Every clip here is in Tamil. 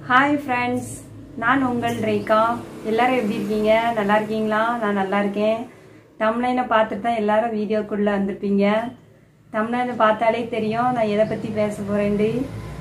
ஹாய் ஃப்ரெண்ட்ஸ் நான் உங்கள் ரேகா எல்லாரும் எப்படி இருக்கீங்க நல்லா இருக்கீங்களா நான் நல்லா இருக்கேன் தமிழ்லைனை பார்த்துட்டு தான் எல்லாரும் வீடியோக்குள்ளே வந்திருப்பீங்க தமிழ்லைனை பார்த்தாலே தெரியும் நான் எதை பற்றி பேச போகிறேன்டு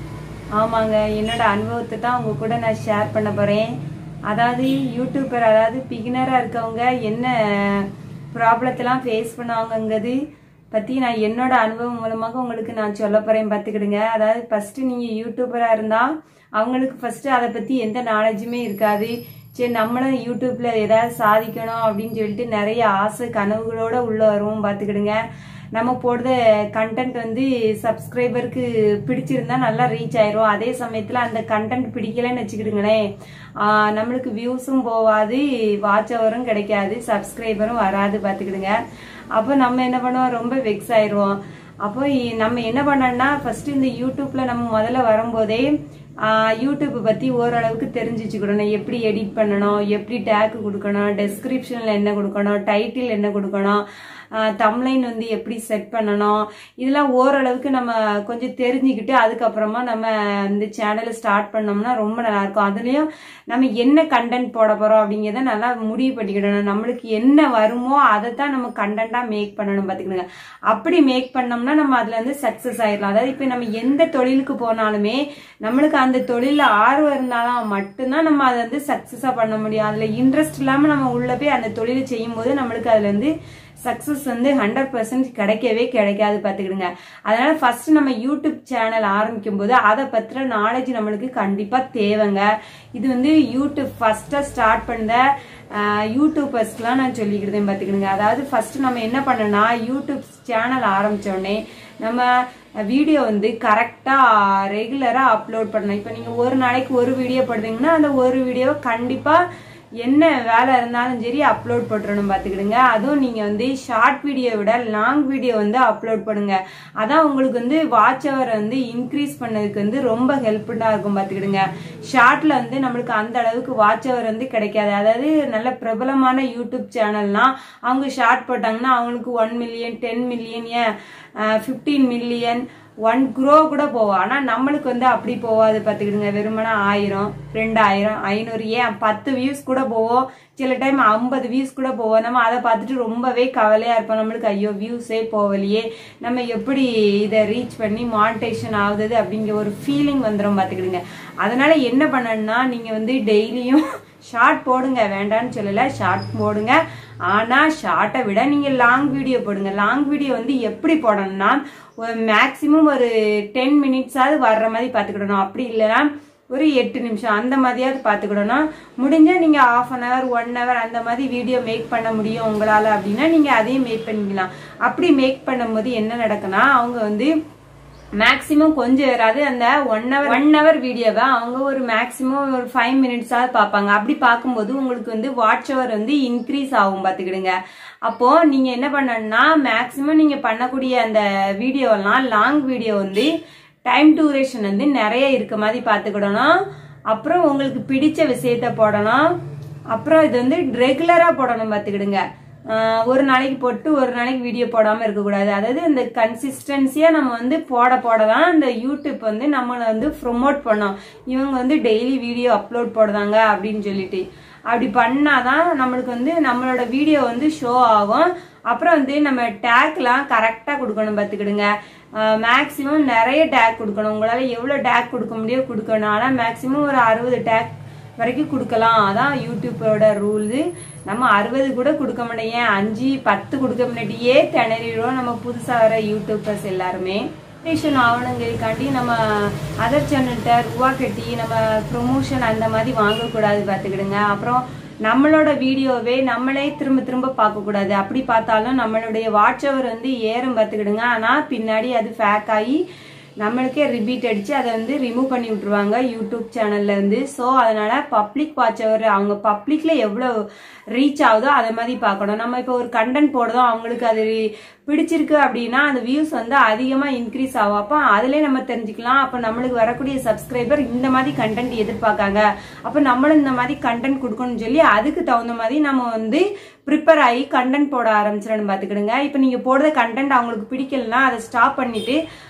ஆமாங்க என்னோட அனுபவத்தை தான் உங்க கூட நான் ஷேர் பண்ண போகிறேன் அதாவது யூடியூபர் அதாவது பிகினராக இருக்கவங்க என்ன ப்ராப்ளத்தெல்லாம் ஃபேஸ் பண்ணுவாங்கங்கிறது பற்றி நான் என்னோட அனுபவம் மூலமாக உங்களுக்கு நான் சொல்ல போகிறேன் பார்த்துக்கிடுங்க அதாவது ஃபஸ்ட்டு நீங்கள் யூடியூபராக இருந்தால் அவங்களுக்கு ஃபஸ்ட்டு அதை பற்றி எந்த நாலேஜுமே இருக்காது சரி நம்மளும் யூடியூப்ல ஏதாவது சாதிக்கணும் அப்படின்னு சொல்லிட்டு நிறைய ஆசை கனவுகளோட உள்ள வருவோம் பார்த்துக்கிடுங்க நம்ம போடுற கண்டென்ட் வந்து சப்ஸ்கிரைபருக்கு பிடிச்சிருந்தா நல்லா ரீச் ஆயிரும் அதே சமயத்தில் அந்த கண்டென்ட் பிடிக்கலன்னு வச்சுக்கிடுங்களேன் ஆஹ் நம்மளுக்கு வியூஸும் போகாது வாட்ச் ஹவரும் கிடைக்காது சப்ஸ்கிரைபரும் வராது பார்த்துக்கிடுங்க அப்போ நம்ம என்ன பண்ணுவோம் ரொம்ப வெக்ஸ் ஆயிடுவோம் அப்போ இ- நம்ம என்ன பண்ணோம்னா ஃபர்ஸ்ட் இந்த யூடியூப்ல நம்ம முதல்ல வரும்போதே ஆஹ் யூடியூப் பத்தி ஓரளவுக்கு தெரிஞ்சு வச்சுக்கிடணும் எப்படி எடிட் பண்ணணும் எப்படி டேக் கொடுக்கணும் டெஸ்கிரிப்ஷன்ல என்ன கொடுக்கணும் டைட்டில் என்ன கொடுக்கணும் தம்லைன் வந்து எப்படி செட் பண்ணணும் இதெல்லாம் ஓரளவுக்கு நம்ம கொஞ்சம் தெரிஞ்சுக்கிட்டு அதுக்கப்புறமா நம்ம இந்த சேனலை ஸ்டார்ட் பண்ணோம்னா ரொம்ப நல்லா இருக்கும் அதுலயும் நம்ம என்ன கண்டென்ட் போட போறோம் அப்படிங்கிறத நல்லா முடிவு பண்ணிக்கிடணும் நம்மளுக்கு என்ன வருமோ அதை தான் நம்ம கண்டென்ட்டா மேக் பண்ணணும் பாத்துக்கிடுங்க அப்படி மேக் பண்ணோம்னா நம்ம அதுல இருந்து சக்சஸ் ஆயிடலாம் அதாவது இப்ப நம்ம எந்த தொழிலுக்கு போனாலுமே நம்மளுக்கு அந்த தொழில ஆர்வம் இருந்தாதான் மட்டும்தான் நம்ம அதை வந்து சக்சஸா பண்ண முடியும் அதுல இன்ட்ரெஸ்ட் இல்லாம நம்ம உள்ள போய் அந்த தொழிலை செய்யும் போது நம்மளுக்கு அதுல இருந்து சக்சஸ் வந்து ஹண்ட்ரட் பர்சன்ட் கிடைக்கவே கிடைக்காது பார்த்துக்கிடுங்க அதனால ஃபர்ஸ்ட் நம்ம யூடியூப் சேனல் ஆரம்பிக்கும் போது அதை பத்திர நாலேஜ் நம்மளுக்கு கண்டிப்பா தேவைங்க இது வந்து யூடியூப் ஃபர்ஸ்டா ஸ்டார்ட் பண்ண யூடியூபர்ஸ்க்குலாம் நான் சொல்லிக்கிட்டேன் பார்த்துக்கிடுங்க அதாவது ஃபர்ஸ்ட் நம்ம என்ன பண்ணனா யூடியூப் சேனல் ஆரம்பிச்ச உடனே நம்ம வீடியோ வந்து கரெக்டா ரெகுலரா அப்லோட் பண்ணணும் இப்போ நீங்க ஒரு நாளைக்கு ஒரு வீடியோ போடுறீங்கன்னா அந்த ஒரு வீடியோ கண்டிப்பா என்ன வேலை இருந்தாலும் சரி அப்லோட் போட்டுறணும் பார்த்துக்கிடுங்க அதுவும் நீங்க வந்து ஷார்ட் வீடியோ விட லாங் வீடியோ வந்து அப்லோட் பண்ணுங்க அதான் உங்களுக்கு வந்து வாட்ச் அவர் வந்து இன்க்ரீஸ் பண்ணதுக்கு வந்து ரொம்ப ஹெல்ப்ஃபுல்லா இருக்கும் பார்த்துக்கிடுங்க ஷார்ட்ல வந்து நம்மளுக்கு அந்த அளவுக்கு வாட்ச் அவர் வந்து கிடைக்காது அதாவது நல்ல பிரபலமான யூடியூப் சேனல்னா அவங்க ஷார்ட் போட்டாங்கன்னா அவங்களுக்கு ஒன் மில்லியன் டென் மில்லியன் ஏன் ஃபிஃப்டீன் மில்லியன் ஒன் க்ரோ கூட போவோம் ஆனா நம்மளுக்கு வந்து அப்படி போகாது பார்த்துக்கிடுங்க வெறுமனா ஆயிரம் ரெண்டாயிரம் ஐநூறு ஏன் பத்து வியூஸ் கூட போவோம் சில டைம் ஐம்பது வியூஸ் கூட போவோம் நம்ம அதை பார்த்துட்டு ரொம்பவே கவலையா இருப்போம் நம்மளுக்கு ஐயோ வியூஸே போகலையே நம்ம எப்படி இதை ரீச் பண்ணி மானிட்டேஷன் ஆகுது அப்படிங்கிற ஒரு ஃபீலிங் வந்துடும் பார்த்துக்கிடுங்க அதனால என்ன பண்ணணும்னா நீங்க வந்து டெய்லியும் ஷார்ட் போடுங்க வேண்டாம்னு சொல்லல ஷார்ட் போடுங்க ஆனா ஷார்ட்டை விட நீங்க லாங் வீடியோ போடுங்க லாங் வீடியோ வந்து எப்படி போடணும்னா ஒரு மேக்சிமம் ஒரு டென் மினிட்ஸாவது வர்ற மாதிரி பார்த்துக்கிடணும் அப்படி இல்லைன்னா ஒரு எட்டு நிமிஷம் அந்த மாதிரியாவது பார்த்துக்கிடணும் முடிஞ்சா நீங்க half an hour one hour அந்த மாதிரி வீடியோ மேக் பண்ண முடியும் உங்களால அப்படின்னா நீங்க அதையும் மேக் பண்ணிக்கலாம் அப்படி மேக் பண்ணும்போது என்ன நடக்குன்னா அவங்க வந்து மேக்சிமம் கொஞ்சம் வராது அந்த ஒன் ஹவர் ஒன் ஹவர் வீடியோவை அவங்க ஒரு மேக்சிமம் ஒரு ஃபைவ் மினிட்ஸாவது பார்ப்பாங்க அப்படி பார்க்கும்போது உங்களுக்கு வந்து வாட்ச் ஹவர் வந்து இன்க்ரீஸ் ஆகும் பார்த்துக்கிடுங்க அப்போ நீங்க என்ன பண்ணணும்னா மேக்சிமம் நீங்க பண்ணக்கூடிய அந்த வீடியோலாம் லாங் வீடியோ வந்து டைம் டூரேஷன் வந்து நிறைய இருக்க மாதிரி பார்த்துக்கிடணும் அப்புறம் உங்களுக்கு பிடிச்ச விஷயத்த போடணும் அப்புறம் இது வந்து ரெகுலரா போடணும் பார்த்துக்கிடுங்க ஆஹ் ஒரு நாளைக்கு போட்டு ஒரு நாளைக்கு வீடியோ போடாம இருக்கக்கூடாது அதாவது இந்த கன்சிஸ்டன்சியா நம்ம வந்து போட போட தான் இந்த யூடியூப் வந்து நம்மளை வந்து ப்ரொமோட் பண்ணோம் இவங்க வந்து டெய்லி வீடியோ அப்லோட் போடுறாங்க அப்படின்னு சொல்லிட்டு அப்படி பண்ணாதான் நம்மளுக்கு வந்து நம்மளோட வீடியோ வந்து ஷோ ஆகும் அப்புறம் வந்து நம்ம டேக்லாம் கரெக்டா கொடுக்கணும் பார்த்துக்கிடுங்க மேக்சிமம் நிறைய டேக் கொடுக்கணும் உங்களால எவ்வளவு டேக் கொடுக்க முடியும் கொடுக்கணும் ஆனா மேக்சிமம் ஒரு அறுபது டேக் வரைக்கும் கொடுக்கலாம் அதான் யூடியூப்போட ரூல்ஸு நம்ம அறுபது கூட கொடுக்க மாட்டேன் ஏன் அஞ்சு பத்து கொடுக்க முன்னாடியே திணறிடுவோம் நம்ம புதுசாக வர யூடியூபர்ஸ் எல்லாருமே ப்ரொமோஷன் ஆகணுங்கிறதுக்காண்டி நம்ம அதர் சேனல்கிட்ட ரூபா கட்டி நம்ம ப்ரொமோஷன் அந்த மாதிரி வாங்கக்கூடாது பார்த்துக்கிடுங்க அப்புறம் நம்மளோட வீடியோவே நம்மளே திரும்ப திரும்ப பார்க்கக்கூடாது அப்படி பார்த்தாலும் நம்மளுடைய வாட்ச் அவர் வந்து ஏறும் பார்த்துக்கிடுங்க ஆனால் பின்னாடி அது ஃபேக் ஆகி நம்மளுக்கே ரிப்பீட் அடிச்சு அதை வந்து ரிமூவ் பண்ணி விட்டுருவாங்க யூடியூப் சேனல்ல இருந்து ஸோ அதனால பப்ளிக் வாட்ச் அவர் அவங்க பப்ளிக்ல எவ்வளோ ரீச் ஆகுதோ அதை மாதிரி பார்க்கணும் நம்ம இப்போ ஒரு கண்டென்ட் போடுறோம் அவங்களுக்கு அது பிடிச்சிருக்கு அப்படின்னா அந்த வியூஸ் வந்து அதிகமாக இன்க்ரீஸ் ஆகும் அப்போ அதிலே நம்ம தெரிஞ்சுக்கலாம் அப்போ நம்மளுக்கு வரக்கூடிய சப்ஸ்கிரைபர் இந்த மாதிரி கண்டென்ட் எதிர்பார்க்காங்க அப்போ நம்மளும் இந்த மாதிரி கண்டென்ட் கொடுக்கணும்னு சொல்லி அதுக்கு தகுந்த மாதிரி நம்ம வந்து ப்ரிப்பேர் ஆகி கண்டென்ட் போட ஆரம்பிச்சிடணும் பார்த்துக்கிடுங்க இப்போ நீங்கள் போடுற கண்டென்ட் அவங்களுக்கு பிடிக்கலன்னா அதை ஸ்டாப் பண்ணிட்டு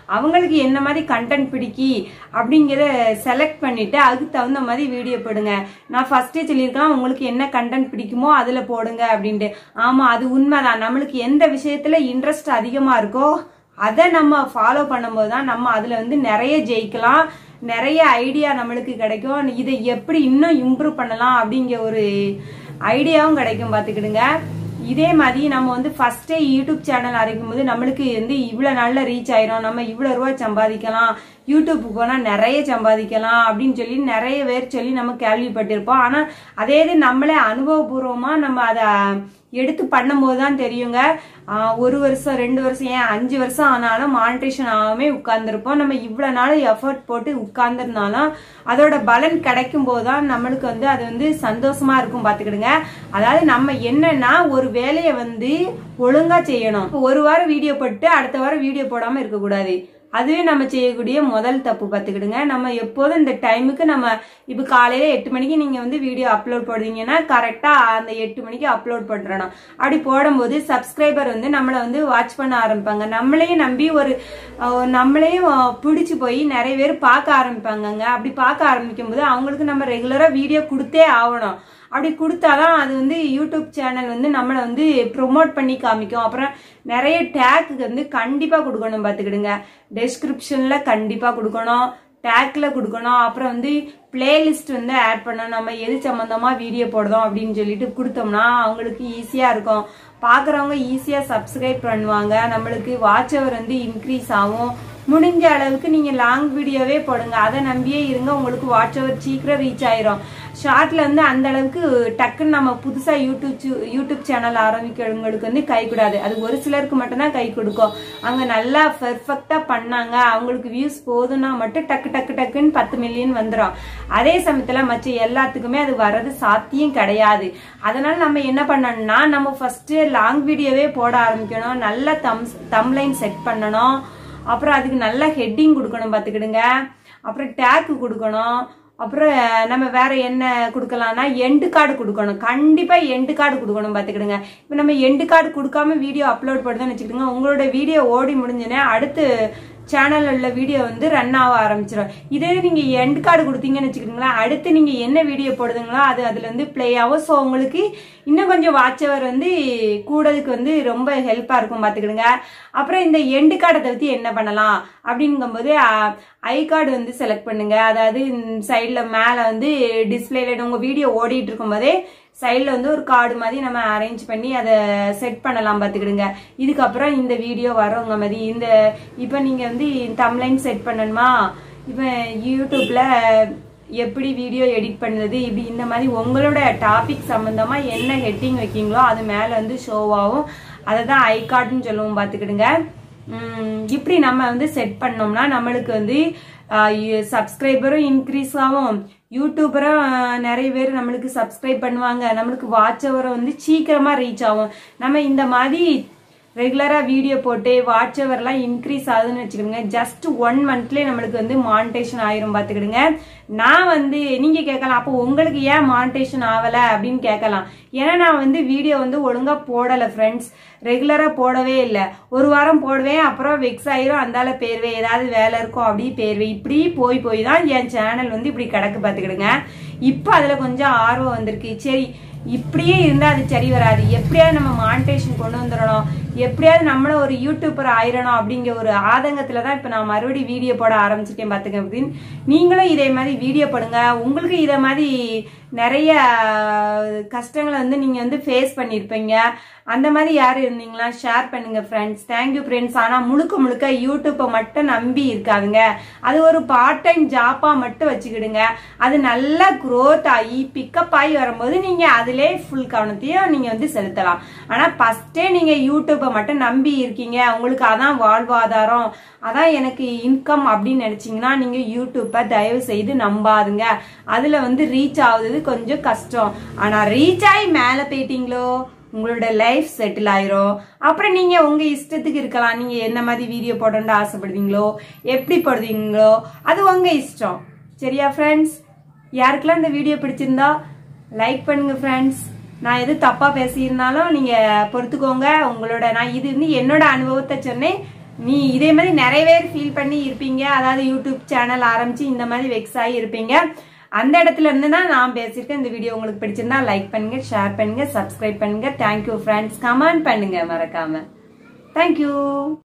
அவங்களுக்கு என்ன மாதிரி கண்டென்ட் பிடிக்கி அப்படிங்கிறத செலக்ட் பண்ணிட்டு அதுக்கு தகுந்த மாதிரி வீடியோ போடுங்க நான் ஃபர்ஸ்டே சொல்லியிருக்கலாம் உங்களுக்கு என்ன கண்டென்ட் பிடிக்குமோ அதுல போடுங்க அப்படின்ட்டு ஆமா அது உண்மைதான் நம்மளுக்கு எந்த விஷயத்துல இன்ட்ரெஸ்ட் அதிகமா இருக்கோ அதை நம்ம ஃபாலோ பண்ணும்போது தான் நம்ம அதுல வந்து நிறைய ஜெயிக்கலாம் நிறைய ஐடியா நம்மளுக்கு கிடைக்கும் இதை எப்படி இன்னும் இம்ப்ரூவ் பண்ணலாம் அப்படிங்கிற ஒரு ஐடியாவும் கிடைக்கும் பார்த்துக்கிடுங்க இதே மாதிரி நம்ம வந்து ஃபர்ஸ்டே யூடியூப் சேனல் ஆரம்பிக்கும் போது நம்மளுக்கு வந்து இவ்வளவு நாள்ல ரீச் ஆயிரும் நம்ம இவ்வளவு ரூபாய் சம்பாதிக்கலாம் யூடியூப் போனா நிறைய சம்பாதிக்கலாம் அப்படின்னு சொல்லி நிறைய பேர் சொல்லி நம்ம கேள்விப்பட்டிருப்போம் ஆனா அதே இது நம்மளே அனுபவபூர்வமா நம்ம அதை எடுத்து பண்ணும்போது தான் தெரியுங்க ஆஹ் ஒரு வருஷம் ரெண்டு வருஷம் ஏன் அஞ்சு வருஷம் ஆனாலும் மானிட்டேஷன் ஆகாமே உட்கார்ந்துருப்போம் நம்ம இவ்வளவு நாள் எஃபர்ட் போட்டு உட்கார்ந்துருந்தாலும் அதோட பலன் கிடைக்கும் போது தான் நம்மளுக்கு வந்து அது வந்து சந்தோஷமா இருக்கும் பாத்துக்கிடுங்க அதாவது நம்ம என்னன்னா ஒரு வேலையை வந்து ஒழுங்கா செய்யணும் ஒரு வாரம் வீடியோ போட்டு அடுத்த வாரம் வீடியோ போடாம இருக்கக்கூடாது அதுவே நம்ம செய்யக்கூடிய முதல் தப்பு பார்த்துக்கிடுங்க நம்ம எப்போதும் இந்த டைமுக்கு நம்ம இப்போ காலையில எட்டு மணிக்கு நீங்க வந்து வீடியோ அப்லோட் போடுறீங்கன்னா கரெக்டா அந்த எட்டு மணிக்கு அப்லோட் பண்றணும் அப்படி போடும்போது சப்ஸ்கிரைபர் வந்து நம்மளை வந்து வாட்ச் பண்ண ஆரம்பிப்பாங்க நம்மளையும் நம்பி ஒரு அஹ், நம்மளையும் அஹ், பிடிச்சு போய் நிறைய பேர் பார்க்க ஆரம்பிப்பாங்கங்க அப்படி பார்க்க ஆரம்பிக்கும் போது அவங்களுக்கு நம்ம ரெகுலரா வீடியோ கொடுத்தே ஆகணும் அப்படி கொடுத்தாதான் அது வந்து யூடியூப் சேனல் வந்து நம்மளை வந்து ப்ரொமோட் பண்ணி காமிக்கும் அப்புறம் நிறைய டேக்கு வந்து கண்டிப்பா கொடுக்கணும் பார்த்துக்கிடுங்க டெஸ்கிரிப்ஷன்ல கண்டிப்பா கொடுக்கணும் டேக்ல கொடுக்கணும் அப்புறம் வந்து பிளேலிஸ்ட் வந்து ஆட் பண்ணணும் நம்ம எது சம்பந்தமா வீடியோ போடுறோம் அப்படின்னு சொல்லிட்டு கொடுத்தோம்னா அவங்களுக்கு ஈஸியா இருக்கும் பாக்குறவங்க ஈஸியா சப்ஸ்கிரைப் பண்ணுவாங்க நம்மளுக்கு வாட்ச் அவர் வந்து இன்க்ரீஸ் ஆகும் முடிஞ்ச அளவுக்கு நீங்க லாங் வீடியோவே போடுங்க அதை நம்பியே இருங்க உங்களுக்கு வாட்ச் அவர் சீக்கிரம் ரீச் ஆயிரும் ஷார்ட்ல வந்து அந்த அளவுக்கு டக்குன்னு நம்ம புதுசா யூடியூப் சு- யூடியூப் சேனல் ஆரம்பிக்கிறவங்களுக்கு வந்து கை கூடாது அது ஒரு சிலருக்கு மட்டும்தான் கை கொடுக்கும் அங்க நல்லா பெர்ஃபெக்டா பண்ணாங்க அவங்களுக்கு வியூஸ் போதும்னா மட்டும் டக்கு டக்கு டக்குன்னு பத்து மில்லியன் வந்துடும் அதே சமயத்துல மற்ற எல்லாத்துக்குமே அது வர்றது சாத்தியம் கிடையாது அதனால நம்ம என்ன பண்ணணும்னா நம்ம ஃபர்ஸ்ட் லாங் வீடியோவே போட ஆரம்பிக்கணும் நல்ல தம் தம்லைன் செட் பண்ணணும் அப்புறம் அதுக்கு நல்ல ஹெட்டிங் கொடுக்கணும் பார்த்துக்கிடுங்க அப்புறம் டேக் கொடுக்கணும் அப்புறம் நம்ம வேற என்ன கொடுக்கலாம்னா எண்டு கார்டு கொடுக்கணும் கண்டிப்பா எண்டு கார்டு கொடுக்கணும் பார்த்துக்கிடுங்க இப்போ நம்ம எண்டு கார்டு கொடுக்காம வீடியோ அப்லோட் பண்ணுறதுன்னு வச்சுக்கிடுங்க உங்களோட வீடியோ ஓடி முடிஞ்சோடனே அடுத்து சேனல்ல உள்ள வீடியோ வந்து ரன் ஆக ஆரம்பிச்சிடும் இதே நீங்க எண்ட் கார்டு கொடுத்தீங்கன்னு வச்சுக்கிட்டீங்களா அடுத்து நீங்க என்ன வீடியோ போடுதுங்களோ அது அதுல இருந்து ப்ளே ஆகும் ஸோ உங்களுக்கு இன்னும் கொஞ்சம் வாட்ச் அவர் வந்து கூடதுக்கு வந்து ரொம்ப ஹெல்ப்பா இருக்கும் பாத்துக்கிடுங்க அப்புறம் இந்த எண்டு கார்டை தவிர்த்து என்ன பண்ணலாம் அப்படிங்கும்போது ஐ கார்டு வந்து செலக்ட் பண்ணுங்க அதாவது சைடில் மேலே வந்து டிஸ்பிளேல உங்க வீடியோ ஓடிட்டு இருக்கும்போதே சைடில் வந்து ஒரு கார்டு மாதிரி நம்ம அரேஞ்ச் பண்ணி அதை செட் பண்ணலாம் பார்த்துக்கிடுங்க இதுக்கப்புறம் இந்த வீடியோ வரவங்க மாதிரி இந்த இப்போ நீங்கள் வந்து தம்லைன் செட் பண்ணணுமா இப்போ யூடியூப்ல எப்படி வீடியோ எடிட் பண்ணுறது இப்படி இந்த மாதிரி உங்களோட டாபிக் சம்பந்தமா என்ன ஹெட்டிங் வைக்கீங்களோ அது மேலே வந்து ஷோவாகும் அதை தான் ஐ கார்டுன்னு சொல்லுவோம் பார்த்துக்கிடுங்க உம், இப்படி நம்ம வந்து செட் பண்ணோம்னா நம்மளுக்கு வந்து சப்ஸ்கிரைபரும் இன்க்ரீஸ் ஆகும் யூடியூபரும் ஆஹ், நிறைய பேர் நம்மளுக்கு சப்ஸ்கிரைப் பண்ணுவாங்க நம்மளுக்கு வாட்ச் அவரும் வந்து சீக்கிரமா ரீச் ஆகும் நம்ம இந்த மாதிரி ரெகுலரா வீடியோ போட்டு வாட்ச் எல்லாம் இன்க்ரீஸ் ஆகுதுன்னு வச்சுக்கோங்க ஜஸ்ட் ஒன் மந்த்லயே நம்மளுக்கு வந்து மானிட்டேஷன் ஆயிரும் பாத்துக்கிடுங்க நான் வந்து நீங்க கேட்கலாம் அப்போ உங்களுக்கு ஏன் மானிட்டேஷன் ஆகல அப்படின்னு கேட்கலாம் ஏன்னா நான் வந்து வீடியோ வந்து ஒழுங்கா போடல ஃப்ரெண்ட்ஸ் ரெகுலரா போடவே இல்லை ஒரு வாரம் போடுவேன் அப்புறம் வெக்ஸ் ஆயிரும் அந்தால பேர்வேன் ஏதாவது வேலை இருக்கும் அப்படி பேர்வேன் இப்படி போய் போய் தான் என் சேனல் வந்து இப்படி கிடக்கு பாத்துக்கிடுங்க இப்போ அதுல கொஞ்சம் ஆர்வம் வந்திருக்கு சரி இப்படியே இருந்தா அது சரி வராது எப்படியாவது நம்ம மானிட்டேஷன் கொண்டு வந்துடணும் எப்படியாவது நம்மள ஒரு யூடியூபர் ஆயிரணும் அப்படிங்கிற ஒரு ஆதங்கத்துல தான் இப்ப நான் மறுபடியும் வீடியோ போட ஆரம்பிச்சிருக்கேன் பாத்துக்க அப்படின்னு நீங்களும் இதே மாதிரி வீடியோ போடுங்க உங்களுக்கு இதே மாதிரி நிறைய கஷ்டங்களை வந்து நீங்க வந்து ஃபேஸ் பண்ணியிருப்பீங்க அந்த மாதிரி யாரும் இருந்தீங்களா ஷேர் பண்ணுங்க ஃப்ரெண்ட்ஸ் தேங்க்யூ ஃப்ரெண்ட்ஸ் ஆனா முழுக்க முழுக்க யூடியூப்பை மட்டும் நம்பி இருக்காதுங்க அது ஒரு பார்ட் டைம் ஜாப்பா மட்டும் வச்சுக்கிடுங்க அது நல்லா growth ஆகி பிக்கப் ஆகி வரும்போது நீங்க அதிலே ஃபுல் கவனத்தையும் நீங்க வந்து செலுத்தலாம் ஆனா ஃபர்ஸ்டே நீங்க யூடியூப்பை மட்டும் நம்பி இருக்கீங்க உங்களுக்கு அதான் வாழ்வாதாரம் அதான் எனக்கு இன்கம் அப்படின்னு நினைச்சீங்கன்னா நீங்க யூடியூப்பை தயவு செய்து நம்பாதுங்க அதுல வந்து ரீச் ஆகுது கொஞ்சம் கஷ்டம் ஆனா ரீச் ஆகி மேல போயிட்டீங்களோ உங்களோட லைஃப் செட்டில் ஆயிரும் அப்புறம் நீங்க உங்க இஷ்டத்துக்கு இருக்கலாம் நீங்க என்ன மாதிரி வீடியோ போடணும்னு ஆசைப்படுவீங்களோ எப்படி போடுவீங்களோ அது உங்க இஷ்டம் சரியா ஃப்ரெண்ட்ஸ் யாருக்கெல்லாம் இந்த வீடியோ பிடிச்சிருந்தா லைக் பண்ணுங்க ஃப்ரெண்ட்ஸ் நான் எது தப்பா பேசியிருந்தாலும் நீங்க பொறுத்துக்கோங்க உங்களோட நான் இது வந்து என்னோட அனுபவத்தை சொன்னேன் நீ இதே மாதிரி நிறைய பேர் ஃபீல் பண்ணி இருப்பீங்க அதாவது யூடியூப் சேனல் ஆரம்பிச்சு இந்த மாதிரி வெக்ஸ் ஆகி இருப்பீங்க அந்த இடத்துல இருந்து தான் நான் பேசியிருக்கேன் இந்த வீடியோ உங்களுக்கு பிடிச்சிருந்தா லைக் பண்ணுங்க ஷேர் பண்ணுங்க சப்ஸ்கிரைப் பண்ணுங்க தேங்க்யூ ஃப்ரெண்ட்ஸ் கமெண்ட் பண்ணுங்க மறக்காம தேங்க்யூ